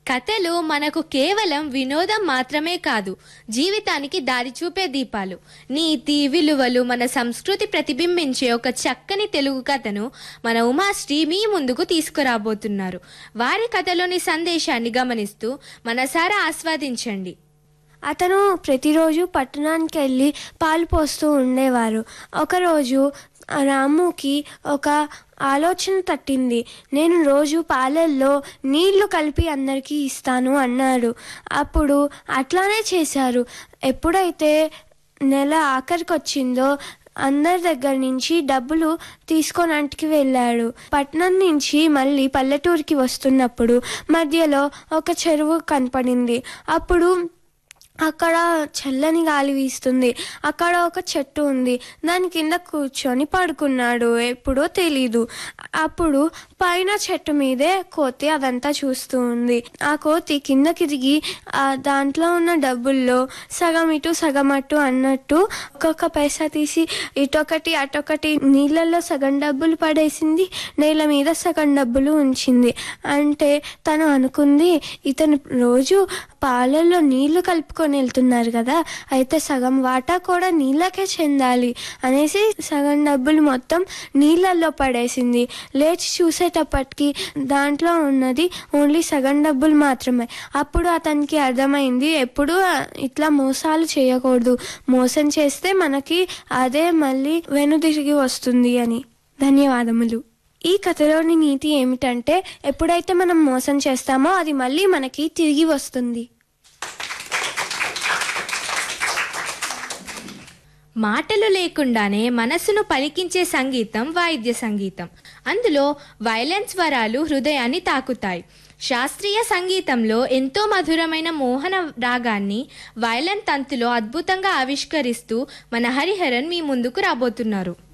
కథలు మనకు కేవలం వినోదం మాత్రమే కాదు జీవితానికి దారి చూపే దీపాలు నీతి విలువలు మన సంస్కృతి ప్రతిబింబించే ఒక చక్కని తెలుగు కథను మన ఉమాశ్రీ మీ ముందుకు తీసుకురాబోతున్నారు వారి కథలోని సందేశాన్ని గమనిస్తూ మనసారా ఆస్వాదించండి అతను ప్రతిరోజు పట్టణానికి వెళ్ళి పాలు పోస్తూ ఉండేవారు ఒకరోజు రాముకి ఒక ఆలోచన తట్టింది నేను రోజు పాలల్లో నీళ్లు కలిపి అందరికీ ఇస్తాను అన్నాడు అప్పుడు అట్లానే చేశారు ఎప్పుడైతే నెల ఆఖరికి వచ్చిందో అందరి దగ్గర నుంచి డబ్బులు తీసుకోవడానికి వెళ్ళాడు పట్నం నుంచి మళ్ళీ పల్లెటూరికి వస్తున్నప్పుడు మధ్యలో ఒక చెరువు కనపడింది అప్పుడు అక్కడ చల్లని గాలి వీస్తుంది అక్కడ ఒక చెట్టు ఉంది దాని కింద కూర్చొని పడుకున్నాడు ఎప్పుడో తెలీదు అప్పుడు పైన చెట్టు మీదే కోతి అదంతా చూస్తూ ఉంది ఆ కోతి కిందకి దిగి ఆ దాంట్లో ఉన్న డబ్బుల్లో సగం ఇటు సగం అటు అన్నట్టు ఒక్కొక్క పైసా తీసి ఇటొకటి అటొకటి నీళ్ళల్లో సగం డబ్బులు పడేసింది నేల మీద సగం డబ్బులు ఉంచింది అంటే తను అనుకుంది ఇతను రోజు పాలల్లో నీళ్లు కలుపుకొని వెళ్తున్నారు కదా అయితే సగం వాటా కూడా నీళ్ళకే చెందాలి అనేసి సగం డబ్బులు మొత్తం నీళ్ళల్లో పడేసింది లేచి చూసేటప్పటికి దాంట్లో ఉన్నది ఓన్లీ సగం డబ్బులు మాత్రమే అప్పుడు అతనికి అర్థమైంది ఎప్పుడు ఇట్లా మోసాలు చేయకూడదు మోసం చేస్తే మనకి అదే మళ్ళీ వెనుదిరిగి వస్తుంది అని ధన్యవాదములు ఈ కథలోని నీతి ఏమిటంటే ఎప్పుడైతే మనం మోసం చేస్తామో అది మళ్ళీ మనకి తిరిగి వస్తుంది మాటలు లేకుండానే మనసును పలికించే సంగీతం వాయిద్య సంగీతం అందులో వైలెన్స్ స్వరాలు హృదయాన్ని తాకుతాయి శాస్త్రీయ సంగీతంలో ఎంతో మధురమైన మోహన రాగాన్ని వైలెన్ తంతులో అద్భుతంగా ఆవిష్కరిస్తూ మన హరిహరన్ మీ ముందుకు రాబోతున్నారు